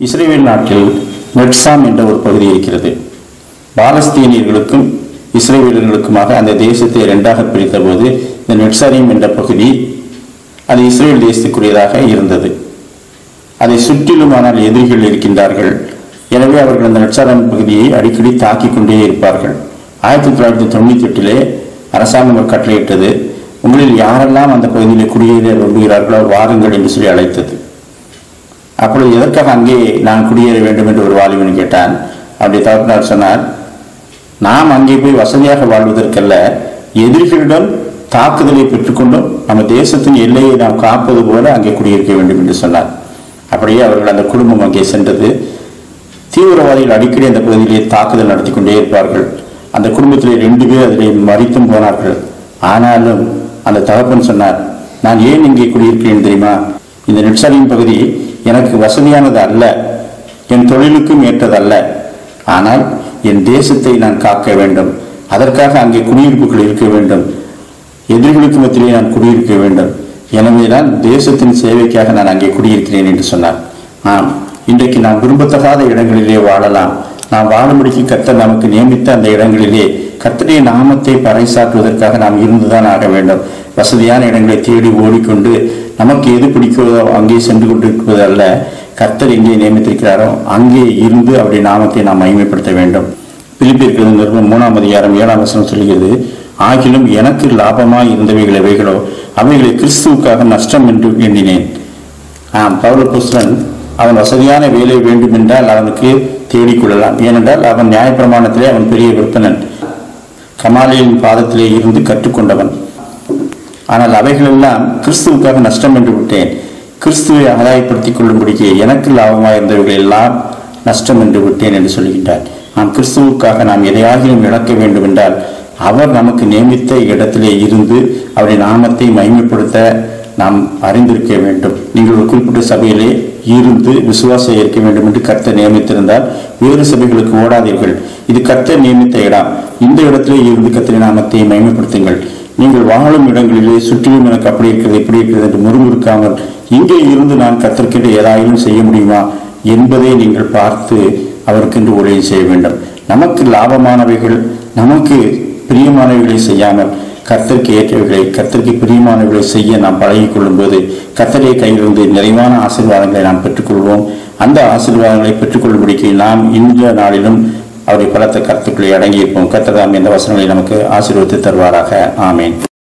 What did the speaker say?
Israel நாட்டில் மெட்சாம் என்ற ஒரு பகுதி இருக்கிறது பாலஸ்தீனியர்களுக்கும் இஸ்ரேலியர்களுக்குமாக அந்த தேசத்தை இரண்டாக பிரித்தபோது இந்த நெட்சாரியம் என்ற பகுதி அது இஸ்ரேல் தேசத்துக்குரியதாக இருந்தது அதை சுற்றிலும் ஆனால் எதிரிகள் இருக்கின்றார்கள் எனவே அவர்கள் அந்த நெட்சாரம் பகுதியை அடிக்கடி தாக்கிக் கொண்டே இருப்பார்கள் ஆயிரத்தி தொள்ளாயிரத்தி தொண்ணூத்தி எட்டிலே அரசாங்கம் ஒரு கட்டளையிட்டது உங்களில் யாரெல்லாம் அந்த பகுதியில் குடியேற விரும்புகிறார்களோ வாருங்கள் என்று சொல்லி அழைத்தது அப்பொழுது எதற்காக அங்கே நான் குடியேற வேண்டும் என்று ஒரு வாலிபன் கேட்டான் அப்படி தகப்பனார் சொன்னார் நாம் அங்கே போய் வசதியாக வாழ்வதற்கல்ல எதிரிகளிடம் தாக்குதலை பெற்றுக்கொண்டும் நம்ம தேசத்தின் எல்லையை நாம் காப்பது போல அங்கே குடியிருக்க வேண்டும் என்று சொன்னார் அப்படியே அவர்கள் அந்த குடும்பம் அங்கே சென்றது தீவிரவாதிகள் அடிக்கடி அந்த பகுதியிலே தாக்குதல் நடத்தி கொண்டே இருப்பார்கள் அந்த குடும்பத்திலே ரெண்டு பேர் அதிலே மறித்தும் போனார்கள் ஆனாலும் அந்த தகப்பன் சொன்னார் நான் ஏன் இங்கே குடியிருக்கிறேன் தெரியுமா இந்த நெட்சாலின் பகுதி எனக்கு வசதியானது அல்ல என் தொழிலுக்கும் ஏற்றதல்ல ஆனால் என் தேசத்தை நான் காக்க வேண்டும் அதற்காக அங்கே குடியிருப்புகள் இருக்க வேண்டும் எதிரிகளுக்கு மத்தியிலே நான் குடியிருக்க வேண்டும் எனவே தான் தேசத்தின் சேவைக்காக நான் அங்கே குடியிருக்கிறேன் என்று சொன்னார் ஆம் இன்றைக்கு நாம் விரும்பத்தகாத இடங்களிலே வாழலாம் நாம் வாழும்படிக்கு கர்த்தர் நமக்கு நியமித்த அந்த இடங்களிலே கர்த்தருடைய நாமத்தை பறைசாற்றுவதற்காக நாம் இருந்துதான் ஆக வேண்டும் வசதியான இடங்களை தேடி ஓடிக்கொண்டு நமக்கு எது பிடிக்கிறதோ அங்கே சென்று கொண்டிருப்பது அல்ல கர்த்தர் எங்கே நியமித்திருக்கிறாரோ அங்கே இருந்து அவருடைய நாமத்தை நாம் மகிமைப்படுத்த வேண்டும் பிலிப்பியர்கள் நிறுவனம் மூணாம் அதிகாரம் ஏழாம் வசனம் சொல்கிறது ஆகிலும் எனக்கு லாபமாய் இருந்தவைகள் எவைகளோ அவைகளை கிறிஸ்துவுக்காக நஷ்டம் என்று எண்ணினேன் ஆம் பவுல புஸ்தன் அவன் வசதியான வேலை வேண்டும் என்றால் அவனுக்கு தேடிக்கொள்ளலாம் ஏனென்றால் அவன் நியாயப்பிரமாணத்திலே அவன் பெரிய விற்பனன் கமாலியின் பாதத்திலே இருந்து கற்றுக்கொண்டவன் ஆனால் அவைகளெல்லாம் கிறிஸ்துவுக்காக நஷ்டம் என்று விட்டேன் கிறிஸ்துவை ஆதாயப்படுத்திக் கொள்ளும்படிக்கு எனக்கு லாபமாக இருந்தவைகள் எல்லாம் நஷ்டம் என்று விட்டேன் என்று சொல்கின்றார் நாம் கிறிஸ்துவுக்காக நாம் எதையாகிலும் இழக்க வேண்டும் என்றால் அவர் நமக்கு நியமித்த இடத்திலே இருந்து அவருடைய நாமத்தை மகிமைப்படுத்த நாம் அறிந்திருக்க வேண்டும் நீங்கள் ஒரு குறிப்பிட்ட சபையிலே இருந்து விசுவாசம் இருக்க வேண்டும் என்று கர்த்தர் நியமித்திருந்தால் வேறு சபைகளுக்கு ஓடாதீர்கள் இது கர்த்தர் நியமித்த இடம் இந்த இடத்திலே இருந்து கர்த்தரை நாமத்தை மகிமைப்படுத்துங்கள் நீங்கள் வாழும் இடங்களிலே சுற்றிலும் எனக்கு அப்படி இருக்கிறது இப்படி இருக்கிறது என்று முறுமுறுக்காமல் இங்கே இருந்து நான் கர்த்தர்கிட்ட ஏதாயிலும் செய்ய முடியுமா என்பதை நீங்கள் பார்த்து அவருக்கென்று ஊழியம் செய்ய வேண்டும் நமக்கு லாபமானவைகள் நமக்கு பிரியமானவைகளை செய்யாமல் கர்த்தருக்கு ஏற்றவைகளை கர்த்தருக்கு பிரியமானவைகளை செய்ய நாம் பழகிக் கொள்ளும்போது கர்த்தரை கையிலிருந்து நிறைவான ஆசீர்வாதங்களை நாம் பெற்றுக்கொள்வோம் அந்த ஆசீர்வாதங்களை பெற்றுக்கொள்ளும்படிக்கு நாம் இந்த நாளிலும் அவருடைய பலத்த கருத்துக்களை அடங்கியிருப்போம் கர்த்தர் தாம் இந்த வசனங்களை நமக்கு ஆசீர்வதித்து தருவாராக ஆமேன்